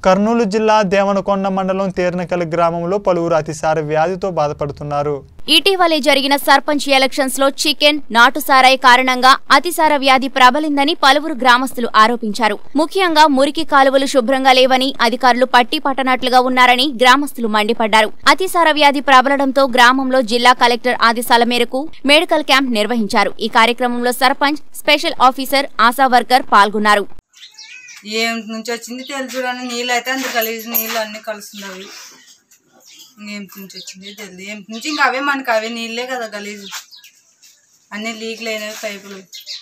కర్నూలు జిల్లా దేవనకొండ మండలం తేర్నకల్ గ్రామంలో పలువురు అతిసార వ్యాధితో బాధపడుతున్నారు ఇటీవలే జరిగిన సర్పంచ్ ఎలక్షన్స్ లో చికెన్ నాటు సారాయి కారణంగా అతిసార వ్యాధి ప్రబలిందని పలువురు గ్రామస్తులు ఆరోపించారు ముఖ్యంగా మురికి కాలువలు శుభ్రంగా లేవని అధికారులు పట్టి పట్టనట్లుగా ఉన్నారని గ్రామస్తులు మండిపడ్డారు అతిసార వ్యాధి ప్రబలడంతో గ్రామంలో జిల్లా కలెక్టర్ ఆదేశాల మేరకు మెడికల్ క్యాంప్ నిర్వహించారు ఈ కార్యక్రమంలో sarpanch special officer ASHA worker పాల్గొన్నారు ఏం నుంచి వచ్చింది తెలుసు కానీ నీళ్ళు అయితే అందుకు కలిసి నీళ్ళు అన్ని కలుస్తున్నవి ఏం నుంచి వచ్చింది తెలియదు ఏం నుంచి ఇంకా అవే మనకి అవే నీళ్ళే కదా గలీజు అన్ని లీక్లు అయినవి పైపులు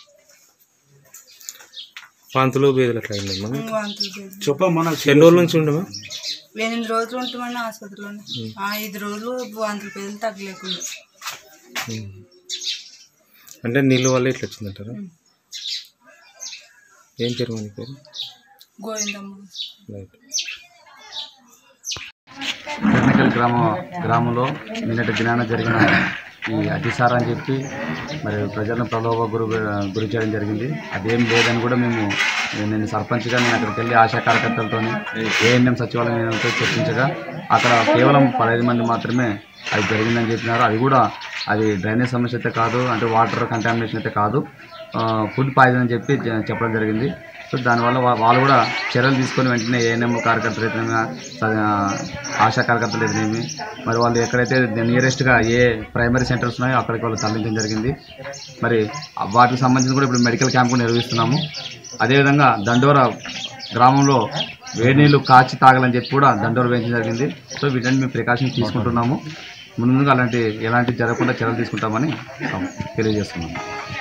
వాంతులు బీదలు అట్లా అయిందమ్మా వాంతులు చేసి. చెప్పమ్మా ఎన్ని రోజుల నుంచి ఉండమా ఎనిమిది రోజులు ఉంటామని ఆసుపత్రిలోనే ఆ, ఐదు రోజులు వాంతులు పేదలు తగ్గలేకుండా అంటే నీళ్ళు వల్ల ఇట్లా వచ్చిందంటారా ఏం పేరు మన పేరు గోవిందమ్మ రైట్ టెక్నికల్ గ్రామ గ్రామంలో నిన్నటి దినాన జరిగిన ఈ అతిసార అని చెప్పి మరి ప్రజలను ప్రలోభ గురి గురి చేయడం జరిగింది అదేం లేదని కూడా మేము నేను సర్పంచ్గా నేను అక్కడికి వెళ్ళి ఆశా కార్యకర్తలతో ఏఎన్ఎం సచివాలయంతో చర్చించగా అక్కడ కేవలం పదహైదు మంది మాత్రమే అది జరిగిందని చెప్పినారు అది కూడా అది డ్రైనేజ్ సమస్య అయితే కాదు అంటే వాటర్ కంటామినేషన్ అయితే కాదు ఫుడ్ పాయిజన్ అని చెప్పి చె- చెప్పడం జరిగింది సో దానివల్ల వా- వాళ్ళు కూడా చర్యలు తీసుకొని వెంటనే ఏఎన్ఎం కార్యకర్తలు అయితేనేమి స- ఆశా కార్యకర్తలు అయితేనేమి మరి వాళ్ళు ఎక్కడైతే నియరెస్ట్గా ఏ ప్రైమరీ సెంటర్స్ ఉన్నాయో అక్కడికి వాళ్ళు తరలించడం జరిగింది మరి వాటికి సంబంధించి కూడా ఇప్పుడు మెడికల్ క్యాంప్ కూడా నిర్వహిస్తున్నాము అదేవిధంగా దండోర గ్రామంలో వేడి నీళ్ళు కాచి తాగాలని చెప్పి కూడా దండోర వేయించడం జరిగింది సో వీటన్ని మేము ప్రికాషన్స్ తీసుకుంటున్నాము ముందు ముందుగా అలాంటి ఎలాంటి జరగకుండా చర్యలు తీసుకుంటామని తెలియజేస్తున్నాము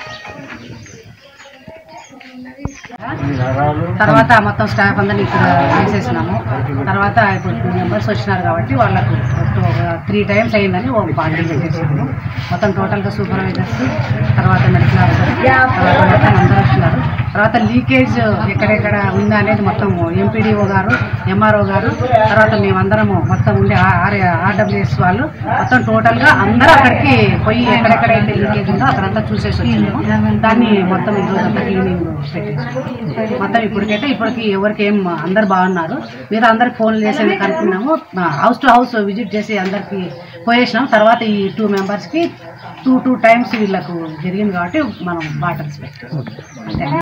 తర్వాత మొత్తం స్టాఫ్ అందరినీ ఇక్కడ వేసేసినాము తర్వాత ఇప్పుడు టూ మెంబర్స్ వచ్చినారు కాబట్టి వాళ్ళకు త్రీ టైమ్స్ అయిందని ఒక పార్టీ పెట్టేసాము మొత్తం టోటల్గా సూపర్వైజర్స్ తర్వాత మెడికల్ ఆఫీసర్ తర్వాత మొత్తం అందరూ వచ్చినారు తర్వాత లీకేజ్ ఎక్కడెక్కడ ఉందా అనేది మొత్తం ఎంపీడీఓ గారు ఎంఆర్ఓ గారు తర్వాత మేమందరము మొత్తం ఉండే ఆర్ ఆర్డబ్ల్యూఎస్ వాళ్ళు మొత్తం టోటల్గా అందరూ అక్కడికి పోయి ఎక్కడెక్కడైతే లీకేజ్ ఉందో అక్కడంతా చూసేసి వచ్చినాము దాన్ని మొత్తం ఈరోజు అంతా క్లీనింగ్ పెట్టేసాము మొత్తం ఇప్పటికైతే ఇప్పటికి ఎవరికి ఏం అందరు బాగున్నారు మీరు అందరికి ఫోన్లు చేసేది కనుక్కున్నాము హౌస్ టు హౌస్ విజిట్ చేసి అందరికి పోయేసినాం తర్వాత ఈ టూ మెంబర్స్కి టూ టూ టైమ్స్ వీళ్ళకు జరిగింది కాబట్టి మనం బాటల్స్ పెట్టాం అంతే